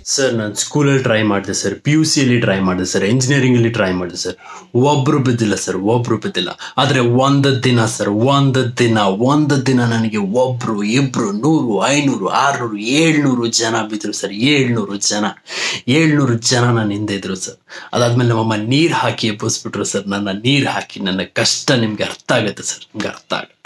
sir ನಾನು ಸ್ಕೂಲಲ್ಲಿ try ಮಾಡಿದೆ ಸರ್ ಪಿ ಯು ಸಿಯಲ್ಲಿ ಟ್ರೈ ಮಾಡಿದೆ ಸರ್ ಇಂಜಿನಿಯರಿಂಗಲ್ಲಿ ಟ್ರೈ ಮಾಡಿದೆ ಸರ್ ಒಬ್ರು ಬಿದ್ದಿಲ್ಲ ಸರ್ ಒಬ್ರು ಬಿದ್ದಿಲ್ಲ ಆದರೆ ಒಂದು ದಿನ ಸರ್ ಒಂದು ದಿನ ಒಂದು ದಿನ ನನಗೆ ಒಬ್ರು ಇಬ್ರು ನೂರು ಐನೂರು ಆರ್ನೂರು ಏಳ್ನೂರು ಜನ ಬಿದ್ದರು ಸರ್ ಏಳ್ನೂರು ಜನ ಏಳ್ನೂರು ಜನ ನನ್ನ ಹಿಂದೆ ಇದ್ರು ಸರ್ ಅದಾದ್ಮೇಲೆ ನಮ್ಮಮ್ಮ ನೀರು ಹಾಕಿ ಎಬ್ಬಿಸ್ಬಿಟ್ರು ಸರ್ ನನ್ನ ನೀರು ಹಾಕಿ ನನ್ನ ಕಷ್ಟ ನಿಮ್ಗೆ ಅರ್ಥ ಆಗುತ್ತೆ ಸರ್ ನಿಮ್ಗೆ ಅರ್ಥ ಆಗುತ್ತೆ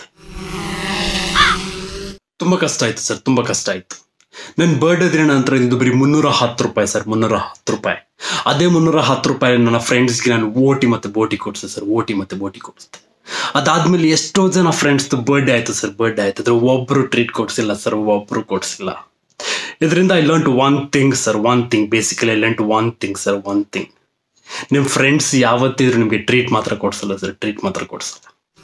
ತುಂಬಾ ಕಷ್ಟ ಆಯ್ತು ಸರ್ ತುಂಬಾ ಕಷ್ಟ ಆಯ್ತು ನನ್ನ ಬರ್ಡೇ ದಿನ ನಂತರ ಇದು ಬರೀ ಮುನ್ನೂರ ಹತ್ತು ರೂಪಾಯಿ ಸರ್ ಮುನ್ನೂರ ಹತ್ತು ರೂಪಾಯಿ ಅದೇ ಮುನ್ನೂರ ಹತ್ತು ರೂಪಾಯಿ ನನ್ನ ಫ್ರೆಂಡ್ಸ್ಗೆ ನಾನು ಓಟಿ ಮತ್ತೆ ಬೋಟಿ ಕೊಡ್ಸಿದೆ ಸರ್ ಓಟಿ ಮತ್ತೆ ಬೋಟಿ ಕೊಡಿಸ್ದೆ ಅದಾದ್ಮೇಲೆ ಎಷ್ಟೋ ಜನ ಫ್ರೆಂಡ್ಸ್ ಬರ್ಡೇ ಆಯ್ತು ಸರ್ ಬರ್ಡೇ ಆಯ್ತು ಅದ್ರ ಒಬ್ರು ಟ್ರೀಟ್ ಕೊಡ್ಸಿಲ್ಲ ಸರ್ ಒಬ್ರು ಕೊಡ್ಸಿಲ್ಲ ಇದರಿಂದ I learn to one thing sir one thing basically I learn to one thing sir one thing ನಿಮ್ಮ ಫ್ರೆಂಡ್ಸ್ ಯಾವತ್ತಿದ್ರು ನಿಮಗೆ ಟ್ರೀಟ್ ಮಾತ್ರ ಕೊಡ್ಸಲ್ಲ ಸರ್ ಟ್ರೀಟ್ ಮಾತ್ರ ಕೊಡ್ಸಲ್ಲ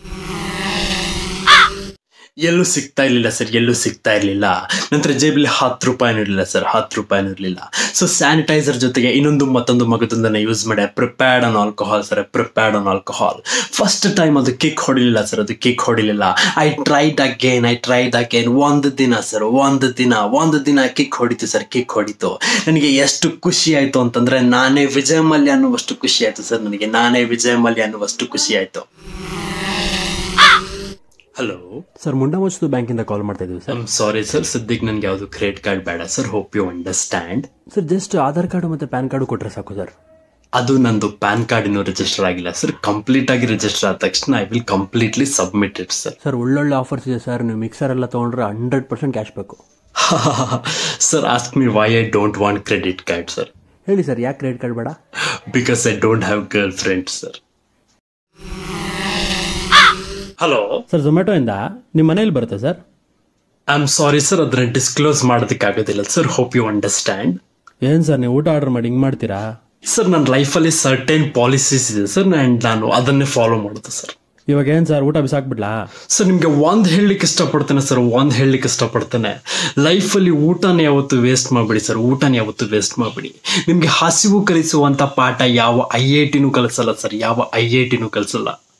ಎಲ್ಲೂ ಸಿಗ್ತಾ ಇರಲಿಲ್ಲ ಸರ್ ಎಲ್ಲೂ ಸಿಗ್ತಾ ಇರಲಿಲ್ಲ ನಂತರ ಜೇಬಲ್ಲಿ ಹತ್ತು ರೂಪಾಯಿನೂ ಇರಲಿಲ್ಲ ಸರ್ ಹತ್ತು ರೂಪಾಯಿನೂ ಇರಲಿಲ್ಲ ಸೊ ಸ್ಯಾನಿಟೈಸರ್ ಜೊತೆಗೆ ಇನ್ನೊಂದು ಮತ್ತೊಂದು ಮಗದೊಂದನ್ನು ಯೂಸ್ ಮಾಡಿ prepared on alcohol sir prepared on alcohol first time ಅದು ಕಿಕ್ ಹೊಡಿಲಿಲ್ಲ ಸರ್ ಅದು ಕಿಕ್ ಹೊಡಿಲಿಲ್ಲ I tried again I tried again ಒಂದು ದಿನ ಸರ್ ಒಂದು ದಿನ ಒಂದು ದಿನ ಕಿಕ್ ಹೊಡಿತು ಸರ್ ಕಿಕ್ ಹೊಡಿತು ನನಗೆ ಎಷ್ಟು ಖುಷಿ ಆಯಿತು ಅಂತಂದ್ರೆ ನಾನೇ ವಿಜಯ ಮಲ್ಯ ಅನ್ನುವಷ್ಟು ಖುಷಿ ಆಯಿತು ಸರ್ ನನಗೆ ನಾನೇ ವಿಜಯ ಮಲ್ಯ ಅನ್ನುವಷ್ಟು ಖುಷಿ ಆಯಿತು ಹಲೋ ಸರ್ ಮುಂಡಾ ಮಚ್ಚದು ಬ್ಯಾಂಕಿಂದ ಕಾಲ್ ಮಾಡ್ತಾ ಇದ್ದೀವಿ ಸರ್ ಐಮ್ ಸಾರಿ ಸರ್ ಸದ್ಯಕ್ಕೆ ನನಗೆ ಯಾವುದು ಕ್ರೆಡಿಟ್ ಕಾರ್ಡ್ ಬೇಡ sir hope you understand sir just Aadhaar card ಮತ್ತು ಪ್ಯಾನ್ ಕಾರ್ಡು ಕೊಟ್ಟರೆ ಸಾಕು ಸರ್ ಅದು ನಂದು ಪ್ಯಾನ್ ಕಾರ್ಡ್ ಇನ್ನೂ ರಿಜಿಸ್ಟರ್ ಆಗಿಲ್ಲ ಸರ್ ಕಂಪ್ಲೀಟ್ ಆಗಿ ರಿಜಿಸ್ಟರ್ ಆದ ತಕ್ಷಣ I will completely submit it sir sir ಒಳ್ಳೊಳ್ಳೆ ಆಫರ್ಸ್ ಇದೆ ಸರ್ ನೀವು ಮಿಕ್ಸರ್ ಎಲ್ಲ ತೊಗೊಂಡ್ರೆ ಹಂಡ್ರೆಡ್ ಪರ್ಸೆಂಟ್ ಕ್ಯಾಶ್ ಬೇಕು sir ask me why I don't want credit card sir ಹೇಳಿ ಸರ್ ಯಾಕೆ ಕ್ರೆಡಿಟ್ ಕಾರ್ಡ್ ಬೇಡ because I don't have girl friend sir hello sir ಝೊಮ್ಯಾಟೊಯಿಂದ ನಿಮ್ಮ ಮನೇಲಿ ಬರುತ್ತೆ sir I am sorry sir ಅದನ್ನ ಡಿಸ್ಕ್ಲೋಸ್ ಮಾಡೋದಕ್ಕಾಗೋದಿಲ್ಲ ಸರ್ ಹೋಪ್ ಯು ಅಂಡರ್ಸ್ಟ್ಯಾಂಡ್ ಏನು ಸರ್ ನೀವು ಊಟ ಆರ್ಡರ್ ಮಾಡಿ ಹಿಂಗೆ ಮಾಡ್ತೀರಾ ಸರ್ ನನ್ನ ಲೈಫಲ್ಲಿ ಸರ್ಟೈನ್ ಪಾಲಿಸೀಸ್ ಇದೆ ಸರ್ ಆ್ಯಂಡ್ ನಾನು ಅದನ್ನೇ ಫಾಲೋ ಮಾಡೋದು ಸರ್ ಇವಾಗ ಏನು ಸರ್ ಊಟ ಬಿಸಾಕ್ಬಿಡ್ಲಾ ಸರ್ ನಿಮಗೆ ಒಂದು ಹೇಳಲಿಕ್ಕೆ ಇಷ್ಟಪಡ್ತೇನೆ ಸರ್ ಒಂದು ಹೇಳಲಿಕ್ಕೆ ಇಷ್ಟಪಡ್ತೇನೆ ಲೈಫಲ್ಲಿ ಊಟನ ಯಾವತ್ತು ವೇಸ್ಟ್ ಮಾಡಬೇಡಿ ಸರ್ ಊಟನ ಯಾವತ್ತು ವೇಸ್ಟ್ ಮಾಡಬೇಡಿ ನಿಮಗೆ ಹಸಿವು ಕಲಿಸುವಂಥ ಪಾಠ ಯಾವ ಐ ಐ ಟಿನೂ ಕಲಿಸಲ್ಲ ಸರ್ ಯಾವ ಐ ಐ ಟಿನೂ ಕಲಿಸಲ್ಲ